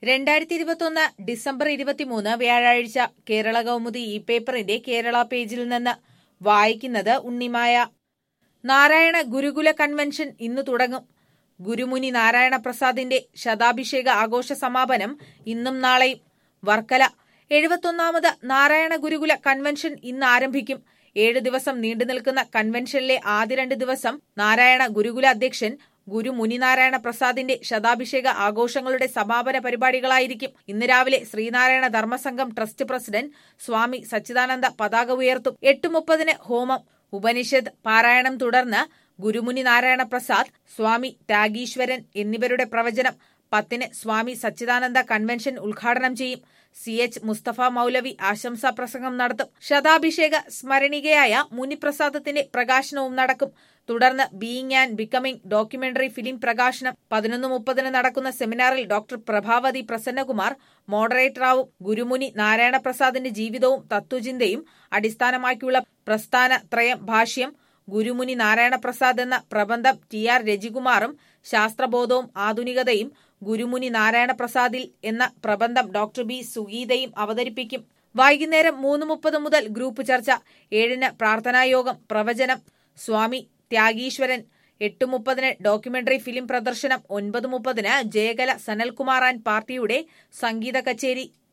രണ്ടായിരത്തി ഇരുപത്തൊന്ന് ഡിസംബർ ഇരുപത്തിമൂന്ന് വ്യാഴാഴ്ച കേരള കൗമുദി ഇ പേപ്പറിന്റെ കേരള പേജിൽ നിന്ന് വായിക്കുന്നത് ഉണ്ണിമായ നാരായണ ഗുരുകുല കൺവെൻഷൻ ഇന്ന് തുടങ്ങും ഗുരുമുനി നാരായണ പ്രസാദിന്റെ ശതാഭിഷേക ആഘോഷ സമാപനം ഇന്നും നാളെയും വർക്കല എഴുപത്തൊന്നാമത് നാരായണ ഗുരുകുല കൺവെൻഷൻ ഇന്ന് ആരംഭിക്കും ഏഴ് ദിവസം നീണ്ടുനിൽക്കുന്ന കൺവെൻഷനിലെ ആദ്യ രണ്ട് ദിവസം നാരായണ ഗുരുകുല അധ്യക്ഷൻ ഗുരു മുനിനാരായണ പ്രസാദിന്റെ ശതാഭിഷേക ആഘോഷങ്ങളുടെ സമാപന പരിപാടികളായിരിക്കും ഇന്ന് രാവിലെ ശ്രീനാരായണ ധർമ്മസംഘം ട്രസ്റ്റ് പ്രസിഡന്റ് സ്വാമി സച്ചിദാനന്ദ പതാക ഉയർത്തും എട്ട് മുപ്പതിന് ഹോമം ഉപനിഷത്ത് പാരായണം തുടർന്ന് ഗുരുമുനി നാരായണ പ്രസാദ് സ്വാമി ത്യാഗീശ്വരൻ എന്നിവരുടെ പ്രവചനം പത്തിന് സ്വാമി സച്ചിദാനന്ദ കൺവെൻഷൻ ഉദ്ഘാടനം ചെയ്യും സി എച്ച് മുസ്തഫ മൗലവി ആശംസാ പ്രസംഗം നടത്തും ശതാഭിഷേക സ്മരണികയായ മുനിപ്രസാദത്തിന്റെ പ്രകാശനവും നടക്കും തുടർന്ന് being and becoming documentary film പ്രകാശനം പതിനൊന്ന് മുപ്പതിന് നടക്കുന്ന സെമിനാറിൽ ഡോക്ടർ പ്രഭാവതി പ്രസന്നകുമാർ മോഡറേറ്ററാവും ഗുരുമുനി നാരായണ പ്രസാദിന്റെ ജീവിതവും തത്വചിന്തയും അടിസ്ഥാനമാക്കിയുള്ള പ്രസ്ഥാന ത്രയം ഭാഷ്യം ഗുരുമുനി നാരായണ പ്രസാദ് എന്ന പ്രബന്ധം ടി ആർ രജികുമാറും ശാസ്ത്രബോധവും ആധുനികതയും ഗുരുമുനി നാരായണ പ്രസാദിൽ എന്ന പ്രബന്ധം ഡോക്ടർ ബി സുഗീതയും അവതരിപ്പിക്കും വൈകുന്നേരം മൂന്ന് മുപ്പത് മുതൽ ഗ്രൂപ്പ് ചർച്ച ഏഴിന് പ്രാർത്ഥനായോഗം പ്രവചനം സ്വാമി ത്യാഗീശ്വരൻ എട്ട് മുപ്പതിന് ഡോക്യുമെന്ററി ഫിലിം പ്രദർശനം ഒൻപത് മുപ്പതിന് ജയകല സനൽകുമാർ ആൻഡ് പാർട്ടിയുടെ സംഗീത കച്ചേരി